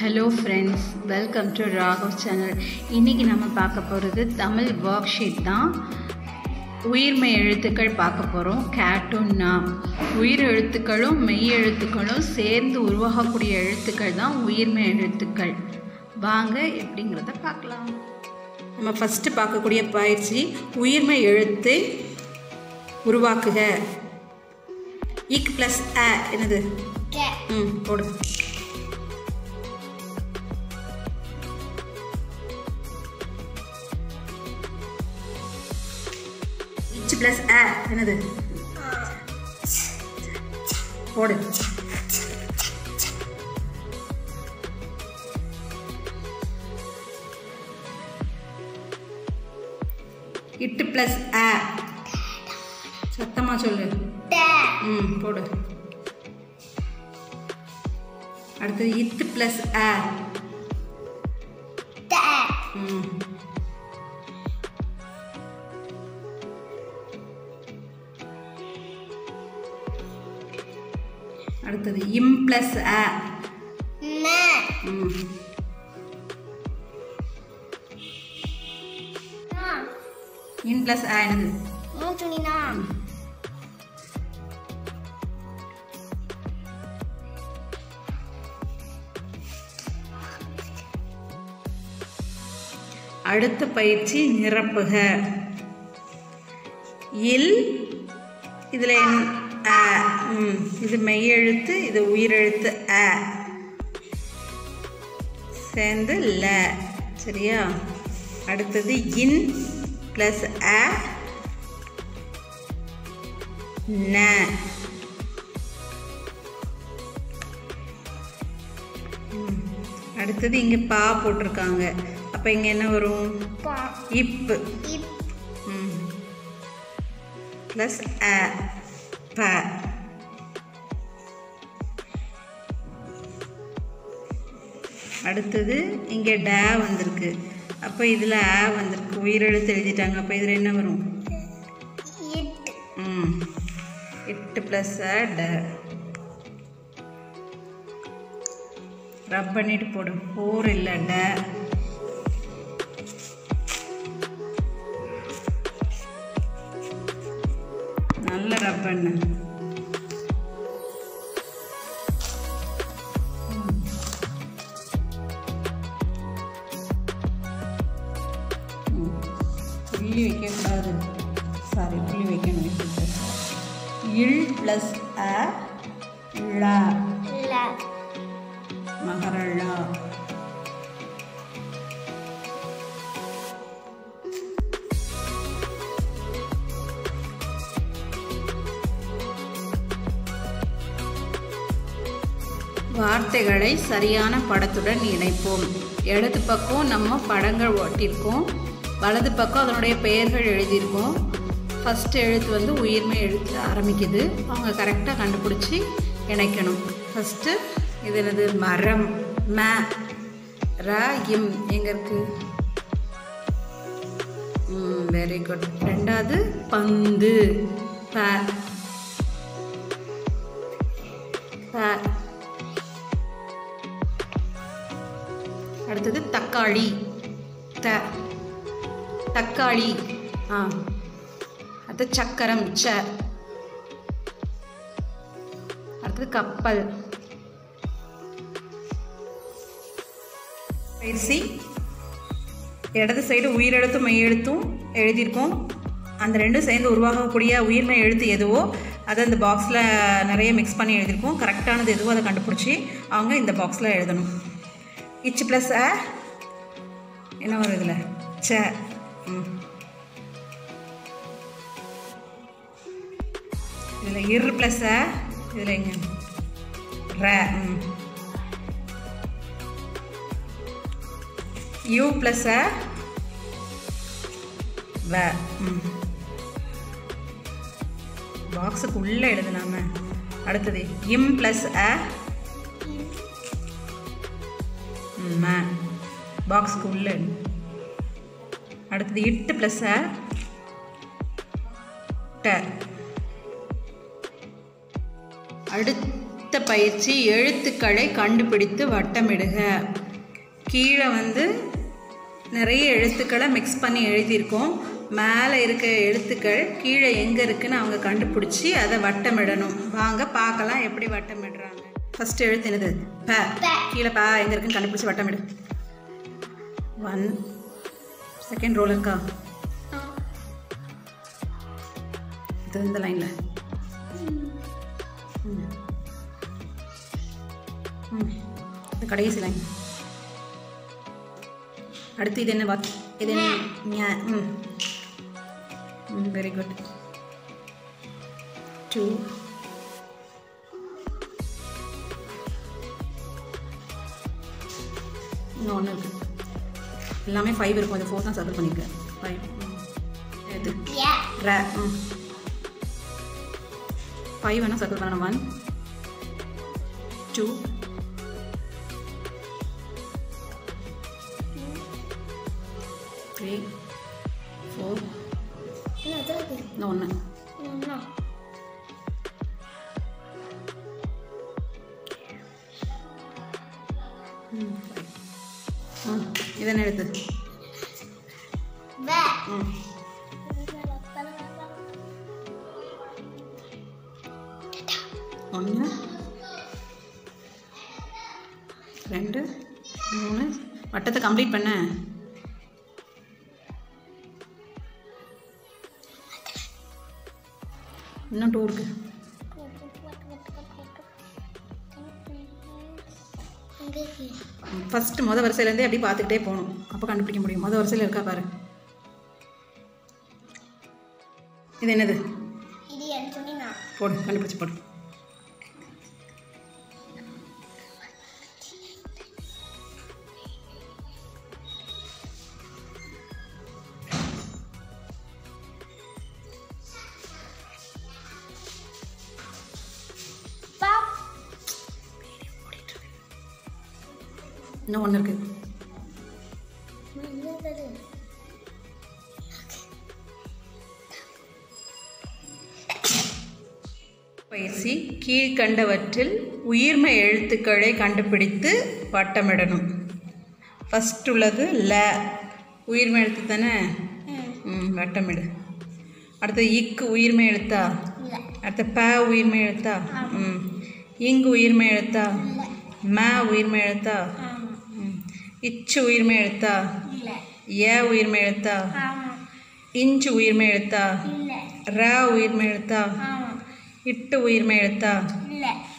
Hello friends welcome to Raghav channel இன்றைக்கி நம்ம பார்க்க போகிறது தமிழ் ஒர்க் ஷீட் தான் உயிர்மெய் எழுத்துக்கள் பார்க்க போகிறோம் கேட்டுன்னா உயிர் எழுத்துக்களும் மெய் எழுத்துக்களும் சேர்ந்து உருவாகக்கூடிய எழுத்துக்கள் தான் உயிர்மெய் எழுத்துக்கள் வாங்க எப்படிங்கிறத பார்க்கலாம் நம்ம ஃபஸ்ட்டு பார்க்கக்கூடிய பயிற்சி உயிர்மெய் எழுத்தை உருவாக்குக இக் ப்ளஸ் அ என்னது ம் போடு இச் ப்ளஸ் அ என்னது போடு இட்டு ப்ளஸ் அ சத்தமாக சொல்லு ம் போடு அடுத்தது இத்து ப்ளஸ் அ ம் அடுத்தது இம் ப்ளஸ் அ ம் இன் ப்ளஸ் அ என்னது அடுத்த பயிற்சி நிரப்புக இல் இதில் அ ம் இது மெய்யெழுத்து இது உயிரெழுத்து அ சேர்ந்து ல சரியா அடுத்தது இன் ப்ளஸ் அ ந ம். அடுத்தது இங்கே பா போட்டிருக்காங்க அப்போ இங்கே என்ன வரும் இப்பு ம் ப்ளஸ் அ ப அடுத்தது இங்கே டே வந்திருக்கு அப்போ இதில் அ வந்திருக்கு உயிரெழுத்து எழுதிட்டாங்க அப்போ இதில் என்ன வரும் ம் எட்டு ப்ளஸ் அ ட ரப் பண்ணிட்டு போடு ஃபோர் இல்லை ட நல்ல ரப் பண்ணு ம். புள்ளி வைக்கக்கூடாது சாரி புள்ளி வைக்கணும் இல் ப்ளஸ் அ ழ மகரள்ளா வார்த்தைகளை சரியான படத்துடன் இணைப்போம் இடது பக்கம் நம்ம படங்கள் ஒட்டியிருக்கோம் வலது பக்கம் அதனுடைய பெயர்கள் எழுதியிருக்கோம் ஃபஸ்ட் எழுத்து வந்து உயிர்மை எழுத்து ஆரம்பிக்குது அவங்க கரெக்டாக கண்டுபிடிச்சி இணைக்கணும் ஃபஸ்ட்டு இது என்னது மரம் ம ர இம் எங்கே இருக்கு வெரி குட் ரெண்டாவது பந்து ப ப அடுத்தது தக்காளி த தக்காளி ஆ அடுத்து சக்கரம் ச அடுத்தது கப்பல் பயிற்சி இடது சைடு உயிரெழுத்தும் மெய்யெழுத்தும் எழுதியிருக்கோம் அந்த ரெண்டும் சேர்ந்து உருவாகக்கூடிய உயிர்மெய் எழுத்து எதுவோ அதை அந்த பாக்ஸில் நிறைய மிக்ஸ் பண்ணி எழுதியிருக்கோம் கரெக்டானது எதுவோ அதை கண்டுபிடிச்சி அவங்க இந்த பாக்ஸில் எழுதணும் இச் ப்ளஸ் அ என்ன வரும் இதில் ச ம் இதில் இர் ப்ளஸ் அ இதில் எங்க ர ம் யூ ப்ளஸ் அ வ ம் பாக்ஸுக்கு உள்ளே எழுதுனாம அடுத்தது இம் ப்ளஸ் அ ம பாக்ஸுக்கு உள்ள அடுத்தது இட்டு ப்ளஸ் அ ட அடுத்த அடுத்த பயிற்சி எழுத்துக்களை கண்டுபிடித்து வட்டமிடுக கீழே வந்து நிறைய எழுத்துக்களை மிக்ஸ் பண்ணி எழுதியிருக்கோம் மேலே இருக்க எழுத்துக்கள் கீழே எங்கே இருக்குன்னு அவங்க கண்டுபிடிச்சி அதை வட்டமிடணும் வாங்க பார்க்கலாம் எப்படி வட்டமிடுறாங்க ஃபர்ஸ்ட் எழுத்து என்னது ப கீழே ப எங்கே இருக்குன்னு கண்டுபிடிச்சி வட்டமிடு ஒன் செகண்ட் ரோல் இருக்கா இது இந்த லைனில் இது கடைசி லைன் அடுத்து இது என்ன வார்த்தை இது என்ன ஞ- ம் ம் வெரி குட் டூ இன்னும் ஒன்று இருக்கு எல்லாமே ஃபைவ் இருக்கும் அது ஃபோர் தான் சர்க்கிள் பண்ணியிருக்கேன் ஃபைவ் எது ரே ம் ஃபைவ் வேணால் சர்க்கிள் பண்ணணும் ஒன் டூ த்ரீ ஃபோர் இன்னும் ஒன்று ம் இது என்ன எழுத்து ம் ஒன்று ரெண்டு மூணு வட்டத்தை கம்ப்ளீட் பண்ண இன்னும் டூ இருக்கு ஃபர்ஸ்ட் முத வரிசையிலேருந்தே அப்படி பார்த்துக்கிட்டே போகணும் அப்போ கண்டுபிடிக்க முடியும் முத வரிசையில் இருக்கா பாரு இது என்னது இது என் துணி நான் போடு கண்டுபிடிச்சு போடு பாப் இன்னும் ஒன்று இருக்கு என்னது பயிற்சி கீழ்கண்டவற்றில் உயிர்மை எழுத்துக்களை கண்டுபிடித்து வட்டமிடணும் ஃபஸ்ட் உள்ளது ல உயிர்மை எழுத்து தானே ம் வட்டமிடு அடுத்தது இக்கு உயிர்மை எழுத்தா இல்லை அடுத்த ப உயிர்மை எழுத்தா ம் இங்கு உயிர்மை எழுத்தா ம உயிர்மை எழுத்தா ஆமாம் ம் இச்சு உயிர்மை எழுத்தா இல்லை ஏ உயிர்மை எழுத்தா ஆமாம் இஞ்சு உயிர்மை எழுத்தா இல்லை ர உயிர்மை எழுத்தா ஆமாம் இட்டு உயிர்மை எழுத்தா இல்லை